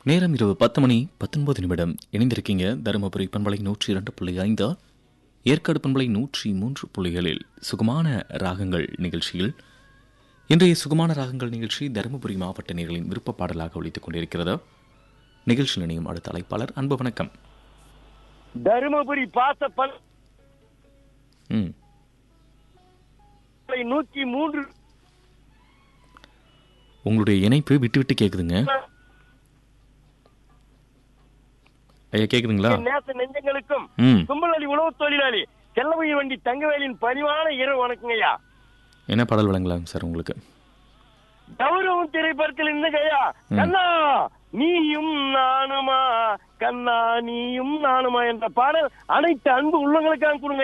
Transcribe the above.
நேரம் இரவு பத்து மணி பத்தொன்பது நிமிடம் இணைந்திருக்கீங்க தருமபுரி பண்பலை நூற்றி இரண்டு புள்ளி ஐந்து ஏற்காடு பண்பலை நூற்றி மூன்று புள்ளிகளில் சுகமான ராகங்கள் நிகழ்ச்சியில் இன்றைய சுகமான ராகங்கள் நிகழ்ச்சி தருமபுரி மாவட்ட நேர்களின் விருப்ப பாடலாக ஒழித்துக் கொண்டிருக்கிறது நிகழ்ச்சியில் இணையும் அடுத்த அழைப்பாளர் அன்பு வணக்கம் தருமபுரி பாச ம் பண்பலை நூற்றி மூன்று உங்களுடைய இணைப்பு விட்டு விட்டு கேட்குதுங்க ஐயா கேட்குதுங்களா நேச நெஞ்சங்களுக்கும் ம் கும்பலடி உணவு தொழிலாளி செல்லமைய வண்டி தங்கவேலின் பணிவான இரவு வணக்கங்கய்யா என்ன பாடல் வழங்கலாம் சார் உங்களுக்கு கௌரவம் திரைப்படத்தில் இருந்துங்கய்யா கண்ணா நீயும் நானுமா கண்ணா நீயும் நானுமா என்ற பாடல் அனைத்து அன்பு உள்ளங்களுக்காக கொடுங்க